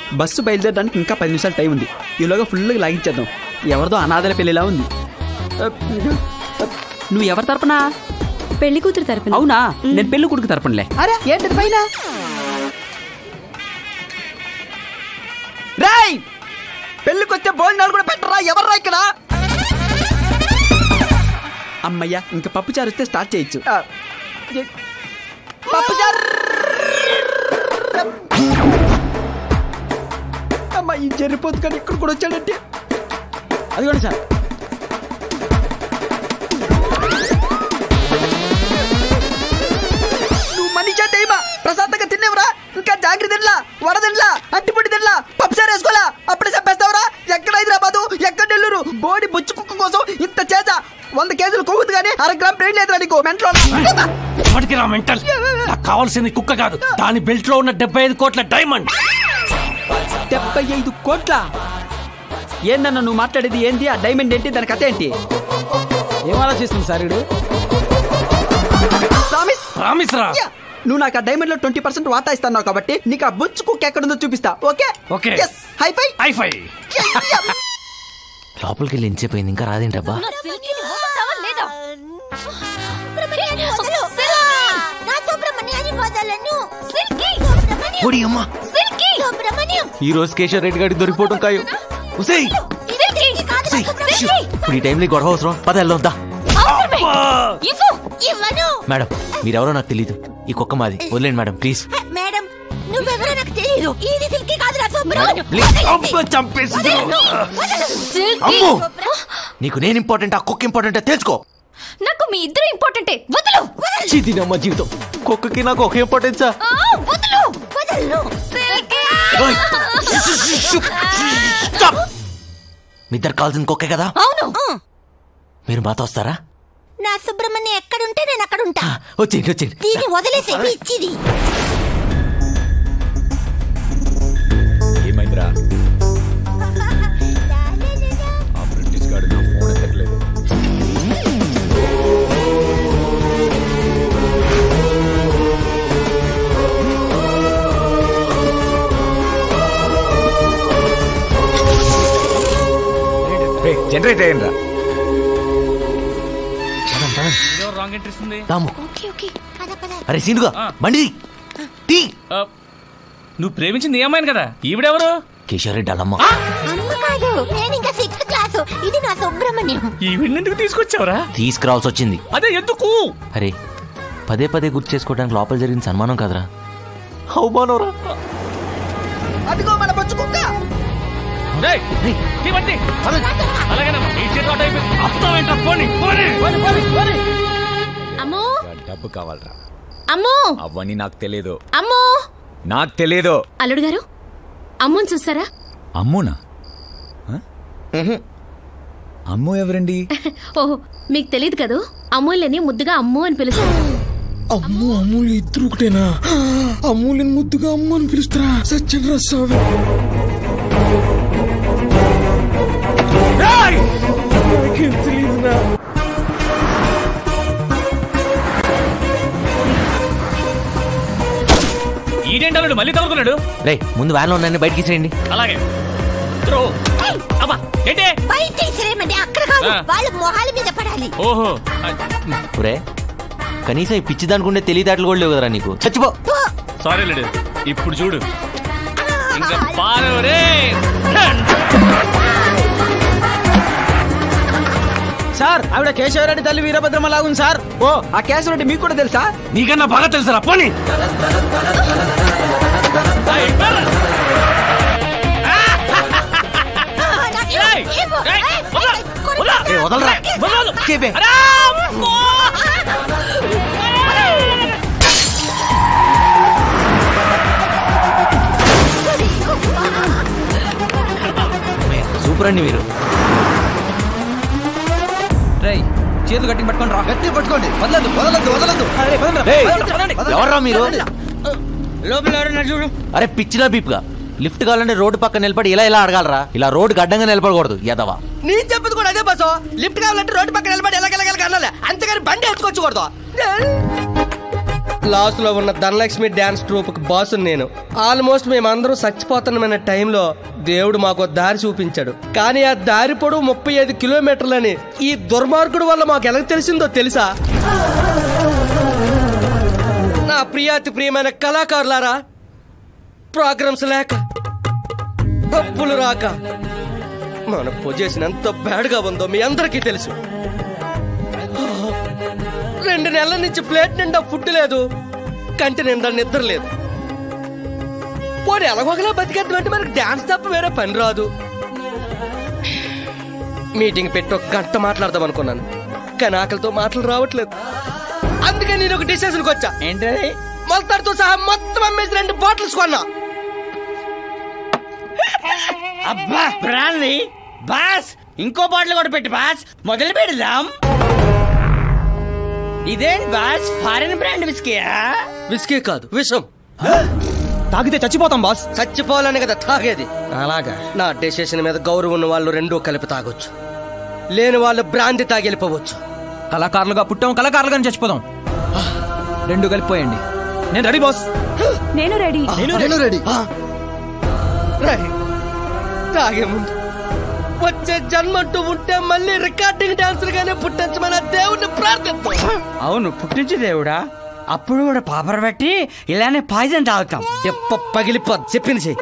Bus బయలుదేరడానికి ఇంకా పది నిమిషాలు టైం ఉంది ఈలోగా ఫుల్గా లాగించేద్దాం ఎవరిదో అనాథల పెళ్లిలా ఉంది నువ్వు ఎవరి తరపున పెళ్లి కూతురు తరపున అవునా నేను పెళ్లి కొడుకు తరపునలే అరే ఏంటి పైన రేయ్ పెళ్ళికి వచ్చే భోజనాలు కూడా పెట్టరా ఎవర్రా ఇక్కడ అమ్మయ్యా ఇంకా పప్పు చారు వస్తే స్టార్ట్ చేయొచ్చు ఆ, ఏ- పప్పు చారు అమ్మ ఈ జరిపోతు కానీ ఇక్కడ కూడా వచ్చాడంటే అదిగోండి సార్ నువ్వు మనిషా టైమా ప్రశాంతంగా తినేవరా ఇంకా జాగ్రత్త తినలా వడ తినలా అట్టిపొడి తినలా పప్పుసారి వేసుకోవాలా అప్పుడే చెప్పేస్తావరా ఎక్కడ హైదరాబాదు ఎక్కడ నెల్లూరు బోడి బుచ్చు కుక్క కోసం ఇంత చేసా వంద కేజీలు కొవ్వుతుంది కానీ అర గ్రామ్ పెయిన్ లేదురా నీకు మెంట్లో వాడికి రా మెంటల్ నాకు కావాల్సింది కుక్క కాదు దాని బెల్ట్ లో ఉన్న డెబ్బై ఐదు కోట్ల డైమండ్ డెబ్బై ఐదు కోట్ల ఏందన్న నువ్వు మాట్లాడేది ఏంటి ఆ డైమండ్ ఏంటి దాని కథ ఏంటి ఏం ఆలోచిస్తుంది సార్ ఇడు ప్రామిస్ ప్రామిస్ రా యా. నువ్వు నాకు ఆ డైమండ్ లో ట్వంటీ పర్సెంట్ వాటా ఇస్తున్నావు కాబట్టి నీకు ఆ బుచ్చు కుక్క ఎక్కడుందో చూపిస్తా ఓకే ఓకే. హై ఫై ఐఫై లోపలికి వెళ్ళి ఎంచేపోయింది ఇంకా రాదేంటబ్బా ఓడి అమ్మా ఈ రోజు కేశవ్ రెడ్డి గారికి దొరికిపోవటం ఖాయం ఉసేయ్ ఉసేయ్, షూ. ఇప్పుడు ఈ టైంలో ఈ గొడవ అవసరం పద వెళ్దాం దా మేడం మీరెవరో నాకు తెలియదు ఈ కుక్క మాది వదిలేండి మేడం ప్లీజ్ మేడం నువ్వెవరో నాకు తెలియదు ఇది సిల్కి కాదురా సుబ్రహ్మణ్యం ప్లీజ్ అబ్బా, చంపేసి అమ్మో నీకు నేను ఇంపార్టెంట్ ఆ కుక్క ఇంపార్టెంట్ తెలుసుకో నాకు మీ ఇద్దరు ఇంపార్టెంటే వదులు చిదినమ్మ జీవితం కుక్కకి నాకు ఒక ఇంపార్టెన్సా ఆ, వదులు వదలను ఓయ్! స్టాప్! మీ ఇద్దరు కావాల్సిన కుక్కే కదా అవును మీరు మాతో వస్తారా నా సుబ్రహ్మణ్యం ఎక్కడుంటే నేను అక్కడ ఉంటా ఆ, వచ్చేయండి వచ్చేయండి దీన్ని వదిలేసే పిచ్చిది ఏమైందిరా ఆ బ్రిటిష్ గాడు నా ఫోన్ ఎత్తట్లేదు జనరేట్ అయ్యిండ్రా రాంగ్ ఎంట్రీస్ ఉంది రాము ఓకే ఓకే పద పద అరే సీనుగా ఆ. బండి తీ ఆ, నువ్వు ప్రేమించింది ఏమైంది కదా ఈవిడెవరు కేశవ్ రెడ్డి అల్లమ్మ అమ్మ కాదు నేను ఇంకా సిక్స్త్ క్లాసు ఇది నా సుబ్రహ్మణ్యం ఈవిడ ఎందుకు తీసుకొచ్చావురా తీసుకురావాల్సి వచ్చింది అదే ఎందుకు అరే పదే పదే గుర్తు చేసుకోవడానికి లోపల జరిగిన సన్మానం కదరా అవమానరా అదిగో మన బొచ్చు కుక్క రేయ్, తీవండి. అలాగేనమ్మా ఈ చేతి ఆట అయిపోయింది అప్పుతావేంట్రా పోనీ పోనీ అమ్మో డబ్బు కావాలరా అమ్మో అవన్నీ నాకు తెలియదు అమ్మో నాకు తెలియదు అల్లుడు గారు అమ్మని చూసారా అమ్మునా ఆ? అమ్ము ఎవరండి ఓహో మీకు తెలియదు కదూ అమ్మోళ్ళని ముద్దుగా అమ్ము అని పిలుస్తారు అమ్ము అమ్ములు ఇద్దరు ఒకటేనా అమ్ములని ముద్దుగా అమ్ము అని పిలుస్తారా సత్యం స్వామి నాకేం తెలియదురా ఈడేంటాడు మళ్ళీ తగులుకున్నాడు రే ముందు వ్యాన్లో ఉన్నాయని బయటికి ఇచ్చేయండి అలాగే త్రో. అబ్బా ఏంటి బయట ఇసిరేమంటే అక్కడ కాదు ఆ. వాళ్ళ మొహాల మీద పడాలి ఓహో ఒరే కనీసం ఈ పిచ్చి దానికుండే తెలియదాటలు కూడా లేవు కదరా నీకు చచ్చిపో సారీ లేడు ఇప్పుడు చూడు ఇంకా పారు రే సార్ ఆవిడ కేశవరెడ్డి తల్లి వీరభద్రమ్మ లాగుంది సార్ ఓ ఆ కేశవరెడ్డి మీకు కూడా తెలుసా నీకన్నా బాగా తెలుసరా పోనీ ఏయ్, వెళ్ళ. ఏయ్, ఏయ్, వదల, వదల. ఏ వదలరా వదలు. కేపే. అరే, అమ్మో. సూపర్ అండి మీరు రై చేతులు గట్టి పట్టుకొని రా గట్టి పట్టుకోండి వదలద్దు వదలద్దు వదలద్దు ఏయ్, ఎవర్రా మీరు లోపల ఎవరన్నా చూడు అరే పిచ్చిలా బీప్గా లిఫ్ట్ కావాలంటే రోడ్డు పక్కన నిలబడి ఇలా ఇలా అడగాలరా ఇలా రోడ్డు అడ్డంగా నిలబడకూడదు యదవా నేను చెప్పేది కూడా అదే బస్సు లిఫ్ట్ కావాలంటే రోడ్డు పక్కన నిలబడి ఎలాగెలగలగ అనాలి అంతేగాని బండి ఎత్తుకొచ్చకూడదు లాస్ట్ లో ఉన్న ధనలక్ష్మి డ్యాన్స్ ట్రూప్ కి బాస్ నేను ఆల్మోస్ట్ మేమందరం చచ్చిపోతున్నమైన టైంలో దేవుడు మాకు ఒక దారి చూపించాడు కానీ ఆ దారి పొడవు ముప్పై ఐదు కిలోమీటర్లని ఈ దుర్మార్గుడు వల్ల మాకు ఎలా తెలిసిందో తెలుసా నా ప్రియాతి ప్రియమైన కళాకారులారా ప్రోగ్రామ్స్ లేక డబ్బులు రాక మన పొజిషన్ ఎంత బ్యాడ్గా ఉందో మీ అందరికీ తెలుసు రెండు నెలల నుంచి ప్లేట్ నిండా ఫుడ్ లేదు కంటి నిండా నిద్ర లేదు పోనీ ఎలాగోగలా బతికేద్దామంటే మనకి డాన్స్ తప్ప వేరే పని రాదు మీటింగ్ పెట్టి ఒక గంట మాట్లాడదాం అనుకున్నాను కానీ ఆకలితో మాటలు రావట్లేదు అందుకే నేను ఒక డిసిషన్కి వచ్చా ఏంటది మొలతాడుతో సహా మొత్తం అమ్మేసి రెండు బాటిల్స్ కొన్నా అబ్బా బ్రాంది బాస్ ఇంకో బాటిల్ కూడా పెట్టి బాస్ మొదలు పెడదాం ఇదేంటి బాస్ ఫారిన్ బ్రాండ్ విస్కీయా విస్కీ కాదు విషం తాగితే చచ్చిపోతాం బాస్ చచ్చిపోవాలని కదా తాగేది అలాగా నా డెసిషన్ మీద గౌరవం ఉన్న వాళ్ళు రెండూ కలిపి తాగొచ్చు లేని వాళ్ళు బ్రాంతి తాగి వెళ్ళిపోవచ్చు కళాకారులుగా పుట్టాం కళాకారులుగా చచ్చిపోదాం రెండు కలిపిపోయండి నేను రెడీ బాస్ నేను రెడీ నేను రెడీ రేయ్, తాగే ముందు వచ్చే జన్మంటూ ఉంటే మళ్ళీ రికార్డింగ్ డాన్సర్ గానే పుట్టించమని ఆ దేవుణ్ణి ప్రార్థిస్తాం అవును పుట్టించు దేవుడా అప్పుడు కూడా పాపర పెట్టి ఇలానే పాయిజన్ తాగుతాం ఎప్ప పగిలిపోద్ది చెప్పింది చెయ్యి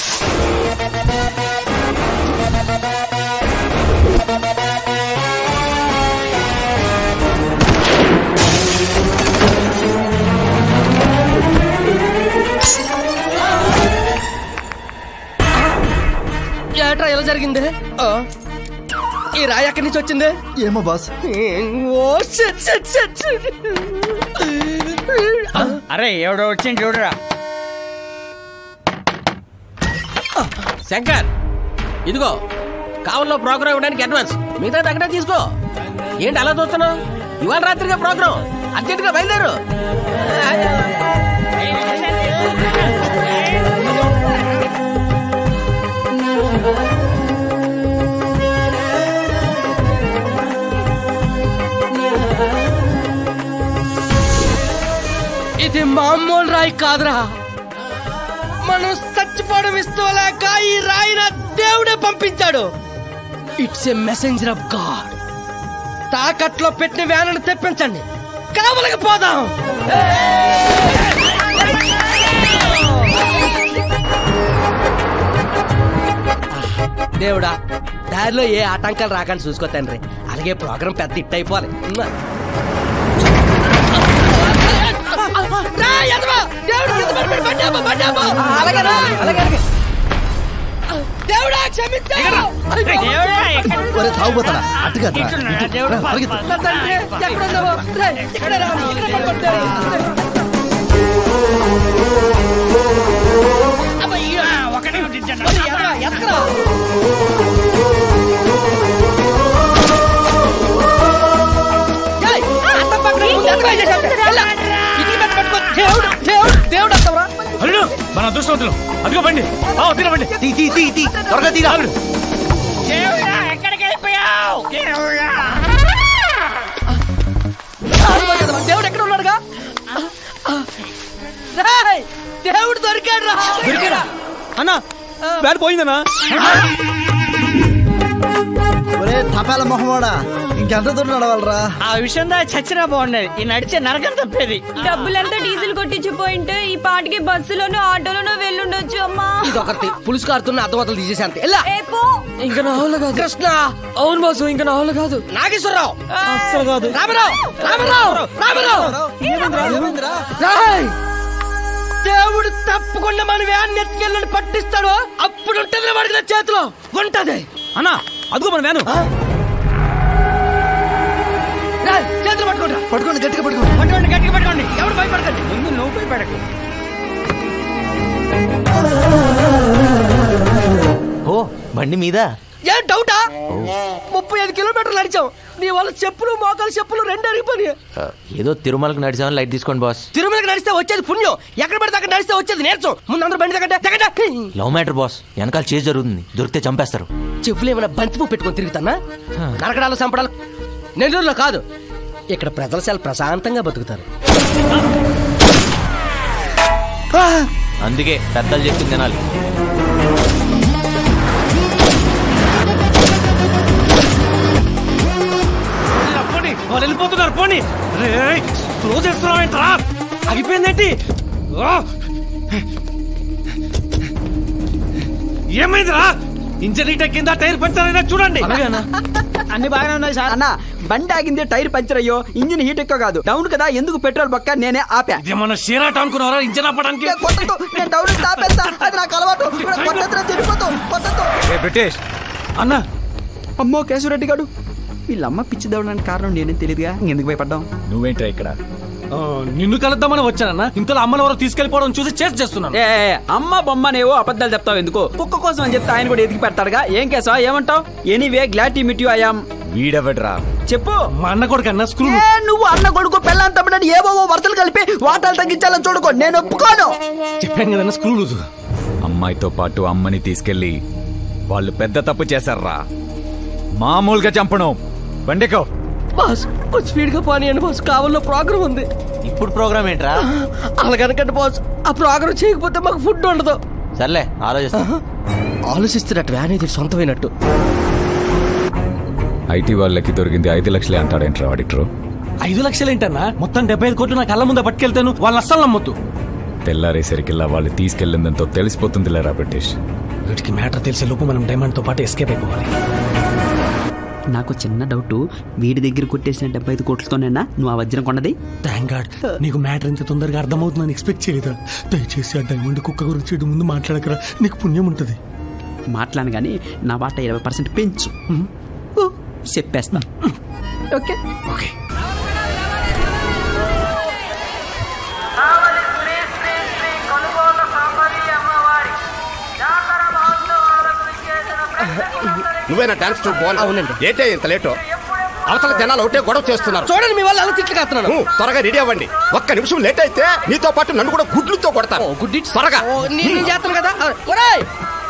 ఏట్రా ఎలా జరిగింది ఆ, ఈ రాయి ఎక్కడి నుంచి వచ్చింది ఏమో boss oh shut shut shut shut. అరే ఎవడో వచ్చింది చూడరా శంకర్ ఇదిగో కావల్లో ప్రోగ్రామ్ ఇవ్వడానికి అడ్వాన్స్ మిగతా దగ్గర తీసుకో ఏంటి అలా చూస్తున్నావు ఇవాళ రాత్రిగా ప్రోగ్రామ్ అర్జెంటుగా బయలుదేరు ఇది మామూలు రాయి కాదురా మనం చచ్చిపోవడం ఇష్టలేక ఈ రాయిన దేవుడే పంపించాడు it's a messenger of God తాకట్లో పెట్టిన వ్యాలను తెప్పించండి కావలకి పోదాం దేవుడా దారిలో ఏ ఆటంకాలు రాకుండా చూసుకో తండ్రి అలాగే ప్రోగ్రాం పెద్ద ఇట్ అయిపోవాలి రా, ఎదవా! దేవుడు కింద పడిపోయాడు, బండి ఆపు, బండి ఆపు! దేవుడా క్షమించు దేవుడా ఎక్కడ ఒరే తాగుపోతాడా అట్టుగా రా. ఇటున్నాడా? దేవుడా పరిగెత్తు. నా తండ్రి ఎక్కడ ఉన్నావు రే, ఇక్కడే రా, ఇక్కడ పడిపోయాడు. అబ్బయ్యా, ఒకటే కొట్టించండి. ఎదవా, ఎక్కరా? ఏయ్, అద్దం పక్కన ముందు ఎదవా చేశావు? వెళ్ళ. ఇటుకి పెట్టి పట్టుకో. దేవుడు దేవుడు దేవుడు అంటావురా అల్లుడు మన అదృష్టవంతులు అదిగో బండి ఆ, తినబండి తీ తీ తీ తీ త్వరగా తీరా దేవుడా ఎక్కడికి వెళ్ళిపోయావు దేవుడా దేవుడు ఎక్కడ ఉన్నాడుగా రేయ్, దేవుడు దొరికాడు రా దొరికాడా? అన్నా బ్యాట్ పోయిందన్నా ఒరే తపాల మొహమాడా ఇంకెంత దూరం నడవాలరా ఆ విషయం దా చచ్చినా బాగుండేది ఈ నడిచే నరకం తప్పేది డబ్బులంతా డీజిల్ కొట్టించిపోయింటే ఈ పాటికి బస్సులోనూ ఆటోలోనూ వెళ్ళుండొచ్చు అమ్మా ఇదొకటి పులుసు కారుతున్న అర్థమతలు తీసేసి అంతే ఎలా ఏ పో ఇంకా నా వల్ల కాదు కృష్ణ అవును బాసు ఇంకా నా వల్ల కాదు నాగేశ్వరరావు అస్సలు కాదు రామరావు రామరావు రామరావు రాయ్! దేవుడు తప్పకుండా మన వ్యాన్ ఎత్తుకెళ్ళని పట్టిస్తాడు అప్పుడు ఉంటుంది వాడికి నా చేతిలో ఉంటది అన్నా అదిగో మన వ్యాను రాయ్, చేతులు పట్టుకుంటా పట్టుకోండి గట్టిగా పట్టుకోండి పట్టుకోండి గట్టిగా పట్టుకోండి ఎవరు భయపడకండి ముందు నువ్వు భయపడకు ఓ బండి మీద ఏం డౌటా ముప్పై ఐదు కిలోమీటర్లు నడిచాం నీ వల్ల చెప్పులు మోకాలు చెప్పులు రెండు అరిగిపోయి ఆ, ఏదో తిరుమలకు నడిచామని లైట్ తీసుకోండి బాస్ తిరుమలకి నడిస్తే వచ్చేది పుణ్యం ఎక్కడ పడితే అక్కడ నడిస్తే వచ్చేది నేర్చం ముందు అందరూ బండి తగ్గండి తగ్గండి లవ్ మ్యాటర్ బాస్ వెనకాల చేసి జరుగుతుంది దొరికితే చంపేస్తారు చెప్పులు ఏమైనా బంతిపు పెట్టుకొని తిరుగుతానా నరకడాలు చంపడాలు నెల్లూరులో కాదు ఇక్కడ ప్రజలు చాలా ప్రశాంతంగా బతుకుతారు అందుకే పెద్దలు చెప్పింది తినాలి పోనీ వాళ్ళు వెళ్ళిపోతున్నారు పోనీ రేయ్, స్లో చేస్తున్నావు ఏంట్రా ఆగిపోయిందేంటి ఓ! ఏమైందిరా ఇంజన్ హీట్ ఎక్కిందా టైర్ పంచర్ అయినా చూడండి అన్ని బాగానే ఉన్నాయి సార్ అన్న బండి ఆగింది టైర్ పంచర్ అయ్యో ఇంజిన్ హీట్ ఎక్కువ కాదు డౌన్ కదా ఎందుకు పెట్రోల్ బొక్క నేనే ఆపా ఇదేమన్నా షేరాట అనుకున్నారా ఇంజన్ ఆపడానికి ఏ, కొట్టొద్దు. నేను డౌన్ నుంచి ఆపేస్తా అది నాకు అలవాటు ఇప్పుడు కొట్టొద్దు, నేను చనిపోతావు. కొట్టొద్దు. ఏ బ్రిటిష్ అన్నా అమ్మో కేశవరెడ్డి గారు వీళ్ళమ్మ పిచ్చి దవడానికి కారణం నేనేం తెలియదుగా ఎందుకు భయపడ్డాం నువ్వేంట్రా ఇక్కడ ఆ, నిన్ను కలుద్దామని వచ్చానన్నా ఇంతలో అమ్మని ఎవరో తీసుకెళ్లిపోవడం చూసి చేసి చేస్తున్నాను ఏ ఏ, అమ్మ బొమ్మనేవో అబద్ధాలు చెప్తావు ఎందుకు కుక్క కోసం అని చెప్తే ఆయన కూడా ఎదిగి పెడతాడుగా ఏం కేశవ ఏమంటావు anyway glad to meet you I'm వీడెవడ్రా చెప్పు మా అన్న కొడుకు అన్న స్క్రూ ఏ నువ్వు అన్న కొడుకు పెళ్ళాం తమ్ముడని ఏవో వరదలు కలిపి వాటాలు తగ్గించాలని చూడుకో నేను ఒప్పుకోను చెప్పాను కదన్న స్క్రూ లూజు అమ్మాయితో పాటు అమ్మని తీసుకెళ్లి వాళ్ళు పెద్ద తప్పు చేశారా మామూలుగా చంపను బండికో బాస్ కొంచెం స్పీడ్ గా పోనీయండి బాస్ కావాలో ప్రోగ్రామ్ ఉంది ఇప్పుడు ప్రోగ్రామ్ ఏంట్రా అలాగనకండి బాస్ ఆ ప్రోగ్రామ్ చేయకపోతే మాకు ఫుడ్ ఉండదు సర్లే ఆలోచిస్తా ఆలోచిస్తున్నట్టు వ్యాన్ ఇది సొంతమైనట్టు ఐటీ వాళ్ళకి దొరికింది ఐదు లక్షలే అంటాడేంట్రా ఆడిటర్ ఐదు లక్షలు ఏంటన్నా మొత్తం డెబ్బై ఐదు కోట్లు నా కళ్ళ ముందే పట్టుకెళ్తాను వాళ్ళు అస్సలు నమ్మొద్దు తెల్లారేసరికిల్లా వాళ్ళు తీసుకెళ్ళిందంతో తెలిసిపోతుంది లేరా బ్రిటిష్ వీటికి మ్యాటర్ తెలిసే లోపు మనం డైమండ్ తో పాటు ఎస్కేప్ అయిపోవాలి నాకు చిన్న డౌట్ వీడి దగ్గర కొట్టేసిన డెబ్బై ఐదు కోట్లతోనేనా నువ్వు ఆ వజ్రం కొన్నది థ్యాంక్ గాడ్ నీకు మ్యాటర్ ఇంత తొందరగా అర్థమవుతుందని ఎక్స్పెక్ట్ చేయలేదా దయచేసి ఆ డైమండ్ కుక్క గురించి ఇటు ముందు మాట్లాడకరా నీకు పుణ్యం ఉంటుంది మాట్లాను కానీ నా వాట ఇరవై పర్సెంట్ పెంచు ఊ, చెప్పేస్తా ఓకే ఓకే నువ్వేనా డాన్స్ ట్రూప్ బాల్ అవునండి. ఏంటే ఇంత లేటు అవతల జనాలు ఒకటే గొడవ చేస్తున్నారు చూడండి మీ వాళ్ళు అలా తిట్లు కాస్తున్నాను నువ్వు త్వరగా రెడీ అవ్వండి ఒక్క నిమిషం లేట్ అయితే నీతో పాటు నన్ను కూడా గుడ్లుతో కొడతాను గుడ్డి త్వరగా ఓ, నేను నేను చేస్తాను కదా ఆ, ఒరేయ్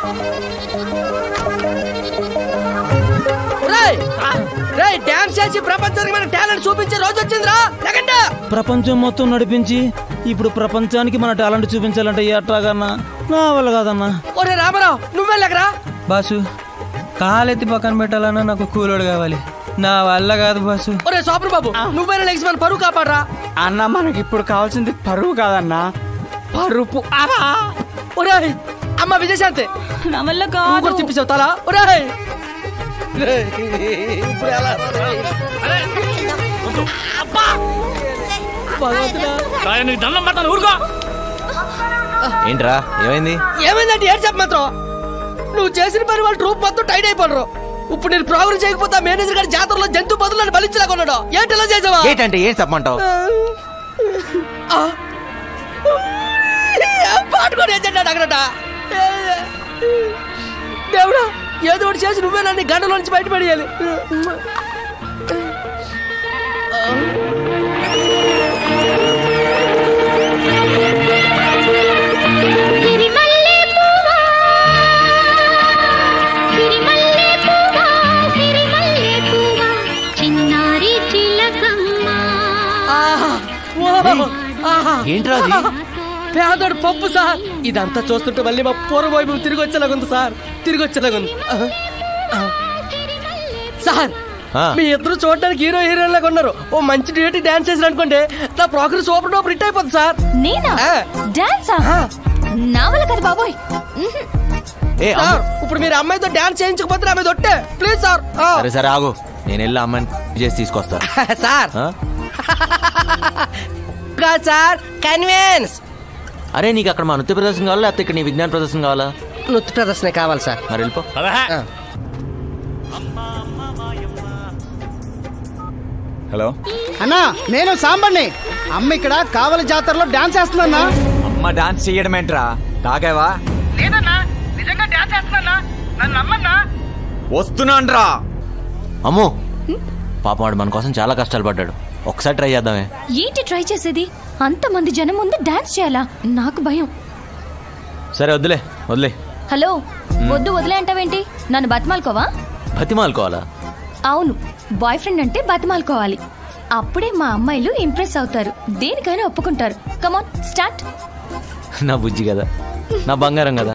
ఒరేయ్ రేయ్ డాన్స్ చేసి ప్రపంచానికి మన టాలెంట్ చూపించే రోజు వచ్చిందిరా లేకండి ప్రపంచం మొత్తం నడిపించి ఇప్పుడు ప్రపంచానికి మన టాలెంట్ చూపించాలంటే ఎట్రాగన్నా నా వల్ల కాదన్నా ఒరే రామారావు నువ్వే లేకరా బాసు కాలెత్తి పక్కన పెట్టాలన్నా నాకు కూలోడు కావాలి నా వల్ల కాదు బాసు ఒరే సోపర్ బాబు నువ్వైనా లెగ్స్ మన పరువు కాపాడరా అన్న మనకి ఇప్పుడు కావాల్సింది పరువు కాదన్నా పరుపు ఆరా ఒరేయ్ అమ్మ విజయశాంతి నా వల్ల నువ్వు కూడా కాదు తిప్పిసావు తలా ఒరేయ్ రేయ్, ఇప్పుడు ఎలా అబ్బా! భగవంతుడా. నీకు దండం పడతాను ఊరుకో ఏంట్రా ఏమైంది ఏమైందంటే ఏం చెప్పమాత్రం నువ్వు చేసిన పని వాళ్ళు ట్రూప్ మొత్తం టైట్ అయిపోడరు ఇప్పుడు నేను ప్రోగ్రామ్ చేయకపోతే ఆ మేనేజర్ గారి జాతరలో జంతు బదులు నన్ను బలించలేకున్నాడు ఏంటి ఎలా చేసావా ఏంటంటే ఏం చెప్పమంటావు ఆ. ఏం పాట కూడా ఏం చెడ్డాడు అక్కడట దేవుడా ఏదో ఒకటి చేసి నువ్వే నన్ను ఈ గంటలో నుంచి బయటపడేయాలి సిరిమల్లె పువ్వా సిరిమల్లె పువ్వా సిరిమల్లె పువ్వా చిన్నారి చిలకమ్మ ఆహా! ఓ! ఆహా! ఏంట్రా అది? పేదోడు పప్పు సార్ ఇదంతా చూస్తుంటే మళ్ళీ మా పూర్వ వైపు తిరిగి వచ్చేలాగుంది సార్ తిరిగి వచ్చేలాగుంది ఆహా! ఆ. సార్ ఆ. మీ ఇద్దరు చూడడానికి హీరో హీరోయిన్ లాగా ఉన్నారు ఓ మంచి డ్యూటీ డాన్స్ చేసిన అనుకోండి నా ప్రోగ్రెస్ సూపర్ డూపర్ హిట్ అయిపోతుంది సార్ నేనా ఆ. డాన్సా నా వల్ల కదా బాబోయ్ ఉహు. ఏ అమ్మ. సార్ ఇప్పుడు మీరు అమ్మాయితో డాన్స్ చేయించకపోతే నా మీద ఒట్టే ప్లీజ్ సార్ ఆ. సరే సరే ఆగు నేను వెళ్ళి అమ్మాయిని చేసి తీసుకొస్తా సార్ ఆ? కాదు సార్ కన్వీన్స్ అరే నీకు అక్కడ మా నృత్య ప్రదర్శన కావాలా లేకపోతే ఇక్కడ నీ విజ్ఞాన ప్రదర్శన కావాలా నృత్య ప్రదర్శన కావాలి సార్ మరి వెళ్ళిపో ఆ. హలో అన్నా నేను సాంబణ్ణి అమ్మ ఇక్కడ కావలి జాతరలో డాన్స్ వేస్తుందన్నా అమ్మ డాన్స్ చెయ్యడం ఏంట్రా తాగావా వస్తున్నాన్రా అమ్మో పాపం వాడు మన కోసం చాలా కష్టాలు పడ్డాడు ఒకసారి ట్రై చేద్దామే ఏంటి ట్రై చేసేది అంతమంది జనం ముందు డాన్స్ చేయాలా నాకు భయం సరే వద్దులే వదిలే హలో వద్దు వదిలే అంటావేంటి నన్ను బతిమాలుకోవా బతిమాలుకోవాలా అవును బాయ్ ఫ్రెండ్ అంటే బతిమాలుకోవాలి అప్పుడే మా అమ్మాయిలు ఇంప్రెస్ అవుతారు దేనికైనా ఒప్పుకుంటారు కమాన్ స్టార్ట్ నా బుజ్జి కదా నా బంగారం కదా